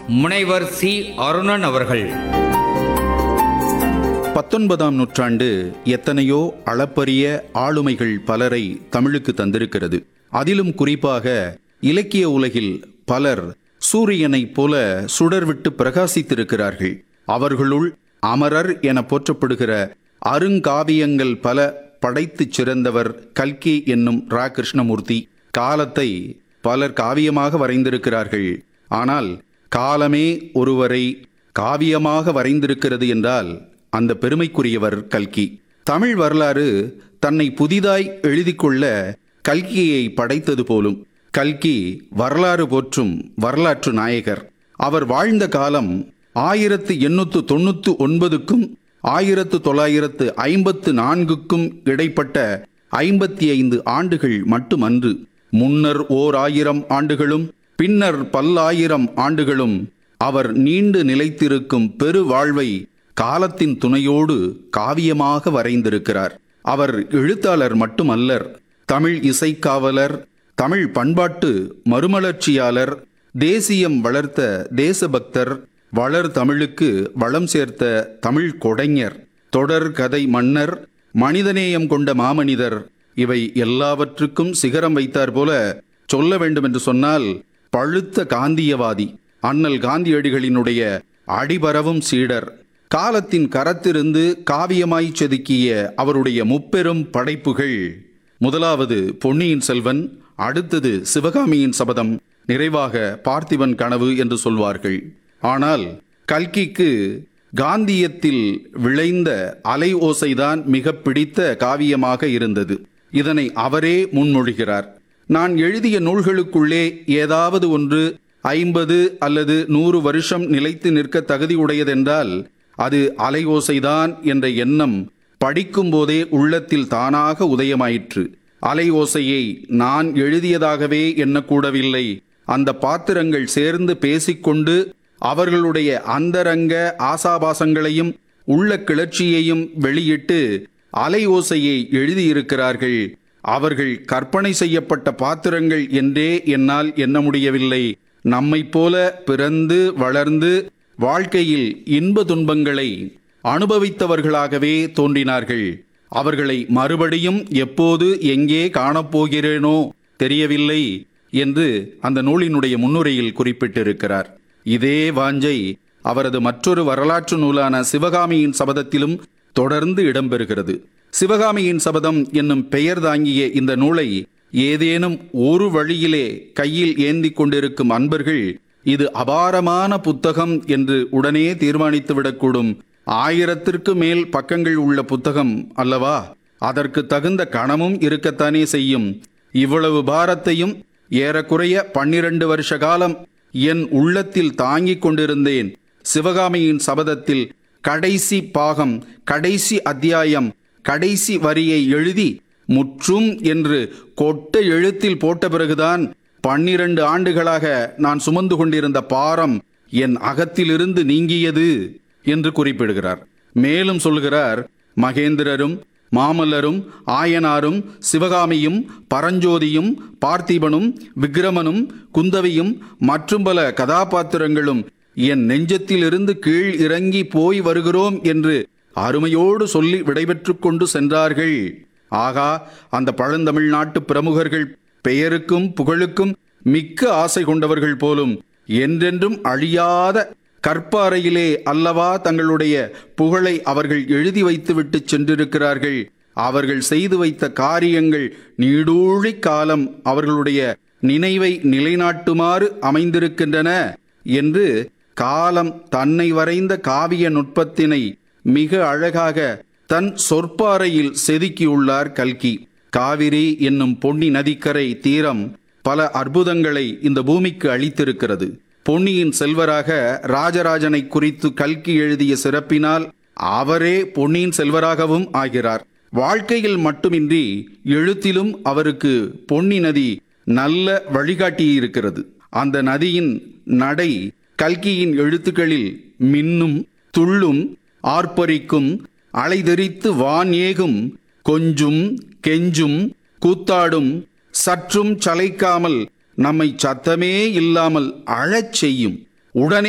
முனைவர் சி அருணன் அவர்கள் பத்தொன்பதாம் நூற்றாண்டு எத்தனையோ அளப்பரிய ஆளுமைகள் பலரை தமிழுக்கு தந்திருக்கிறது அதிலும் குறிப்பாக இலக்கிய உலகில் பலர் சூரியனைப் போல சுடர்விட்டு பிரகாசித்திருக்கிறார்கள் அவர்களுள் அமரர் என போற்றப்படுகிற அருங்காவியங்கள் பல படைத்துச் சிறந்தவர் கல்கி என்னும் ரா கிருஷ்ணமூர்த்தி காலத்தை பலர் காவியமாக வரைந்திருக்கிறார்கள் ஆனால் காலமே ஒருவரை காவியமாக வரைந்திருக்கிறது என்றால் அந்த பெருமைக்குரியவர் கல்கி தமிழ் வரலாறு தன்னை புதிதாய் எழுதிக் கொள்ள கல்கியை படைத்தது போலும் கல்கி வரலாறு போற்றும் வரலாற்று நாயகர் அவர் வாழ்ந்த காலம் ஆயிரத்து எண்ணூற்று தொண்ணூற்று ஒன்பதுக்கும் ஆயிரத்து தொள்ளாயிரத்து ஐம்பத்து நான்குக்கும் இடைப்பட்ட ஐம்பத்தி ஐந்து ஆண்டுகள் மட்டுமன்று முன்னர் ஓர் ஆயிரம் ஆண்டுகளும் பின்னர் பல்லாயிரம் ஆண்டுகளும் அவர் நீண்டு நிலைத்திருக்கும் பெரு வாழ்வை காலத்தின் துணையோடு காவியமாக வரைந்திருக்கிறார் அவர் எழுத்தாளர் மட்டுமல்லர் தமிழ் இசைக்காவலர் தமிழ் பண்பாட்டு மறுமலர்ச்சியாளர் தேசியம் வளர்த்த தேசபக்தர் வளர் தமிழுக்கு வளம் சேர்த்த தமிழ் கொடைஞர் தொடர் கதை மன்னர் மனிதநேயம் கொண்ட மாமனிதர் இவை எல்லாவற்றுக்கும் சிகரம் வைத்தார் போல சொல்ல வேண்டும் என்று சொன்னால் பழுத்த காந்தியவாதி அண்ணல் காந்தியடிகளினுடைய அடிபரவும் சீடர் காலத்தின் கரத்திருந்து காவியமாய் செதுக்கிய அவருடைய முப்பெரும் படைப்புகள் முதலாவது பொன்னியின் செல்வன் அடுத்தது சிவகாமியின் சபதம் நிறைவாக பார்த்திபன் கனவு என்று சொல்வார்கள் ஆனால் கல்கிக்கு காந்தியத்தில் விளைந்த அலை ஓசைதான் மிக பிடித்த காவியமாக இருந்தது இதனை அவரே முன்மொழிகிறார் நான் எழுதிய நூல்களுக்குள்ளே ஏதாவது ஒன்று ஐம்பது அல்லது நூறு வருஷம் நிலைத்து நிற்க தகுதியுடையதென்றால் அது அலை ஓசைதான் என்ற எண்ணம் படிக்கும் போதே உள்ளத்தில் தானாக உதயமாயிற்று அலை ஓசையை நான் எழுதியதாகவே எண்ணக்கூடவில்லை அந்த பாத்திரங்கள் சேர்ந்து பேசிக்கொண்டு அவர்களுடைய அந்தரங்க ஆசாபாசங்களையும் உள்ள கிளர்ச்சியையும் வெளியிட்டு அலை ஓசையை எழுதியிருக்கிறார்கள் அவர்கள் கற்பனை செய்யப்பட்ட பாத்திரங்கள் என்றே என்னால் எண்ண முடியவில்லை நம்மைப் போல பிறந்து வளர்ந்து வாழ்க்கையில் இன்ப துன்பங்களை அனுபவித்தவர்களாகவே தோன்றினார்கள் அவர்களை மறுபடியும் எப்போது எங்கே காணப்போகிறேனோ தெரியவில்லை என்று அந்த நூலினுடைய முன்னுரையில் குறிப்பிட்டிருக்கிறார் இதே வாஞ்சை அவரது மற்றொரு வரலாற்று நூலான சிவகாமியின் சபதத்திலும் தொடர்ந்து இடம்பெறுகிறது சிவகாமியின் சபதம் என்னும் பெயர் தாங்கிய இந்த நூலை ஏதேனும் ஒரு வழியிலே கையில் ஏந்தி கொண்டிருக்கும் அன்பர்கள் இது அபாரமான புத்தகம் என்று உடனே தீர்மானித்துவிடக்கூடும் ஆயிரத்திற்கு மேல் பக்கங்கள் உள்ள புத்தகம் அல்லவா அதற்கு தகுந்த கணமும் இருக்கத்தானே செய்யும் இவ்வளவு பாரத்தையும் ஏறக்குறைய பன்னிரண்டு வருஷ காலம் என் உள்ளத்தில் தாங்கிக் கொண்டிருந்தேன் சிவகாமியின் சபதத்தில் கடைசி பாகம் கடைசி அத்தியாயம் கடைசி வரியை எழுதி முற்றும் என்று கொட்ட எழுத்தில் போட்ட பிறகுதான் பன்னிரண்டு ஆண்டுகளாக நான் சுமந்து கொண்டிருந்த பாரம் என் அகத்திலிருந்து நீங்கியது என்று குறிப்பிடுகிறார் மேலும் சொல்கிறார் மகேந்திரரும் மாமல்லரும் ஆயனாரும் சிவகாமியும் பரஞ்சோதியும் பார்த்திபனும் விக்ரமனும் குந்தவியும் மற்றும் பல கதாபாத்திரங்களும் என் நெஞ்சத்திலிருந்து கீழ் இறங்கி போய் வருகிறோம் என்று அருமையோடு சொல்லி விடைபெற்று கொண்டு சென்றார்கள் ஆகா அந்த பழந்தமிழ்நாட்டு பிரமுகர்கள் பெயருக்கும் புகழுக்கும் மிக்க ஆசை கொண்டவர்கள் போலும் என்றென்றும் அழியாத கற்பாறையிலே அல்லவா தங்களுடைய புகழை அவர்கள் எழுதி வைத்துவிட்டு சென்றிருக்கிறார்கள் அவர்கள் செய்து வைத்த காரியங்கள் நீடூழி காலம் அவர்களுடைய நினைவை நிலைநாட்டுமாறு அமைந்திருக்கின்றன என்று காலம் தன்னை வரைந்த காவிய நுட்பத்தினை மிக அழகாக தன் சொற்பாறையில் செதுக்கியுள்ளார் கல்கி காவிரி என்னும் பொன்னி நதிக்கரை தீரம் பல அற்புதங்களை இந்த பூமிக்கு அளித்திருக்கிறது பொன்னியின் செல்வராக ராஜராஜனை குறித்து கல்கி எழுதிய சிறப்பினால் அவரே பொன்னியின் செல்வராகவும் ஆகிறார் வாழ்க்கையில் மட்டுமின்றி எழுத்திலும் அவருக்கு பொன்னி நதி நல்ல வழிகாட்டியிருக்கிறது அந்த நதியின் நடை கல்கியின் எழுத்துக்களில் மின்னும் துள்ளும் ஆர்ப்பரிக்கும் அலைதெறித்து வான் ஏகும் கொஞ்சும் கெஞ்சும் கூத்தாடும் சற்றும் சளைக்காமல் நம்மை சத்தமே இல்லாமல் அழச் செய்யும் உடனே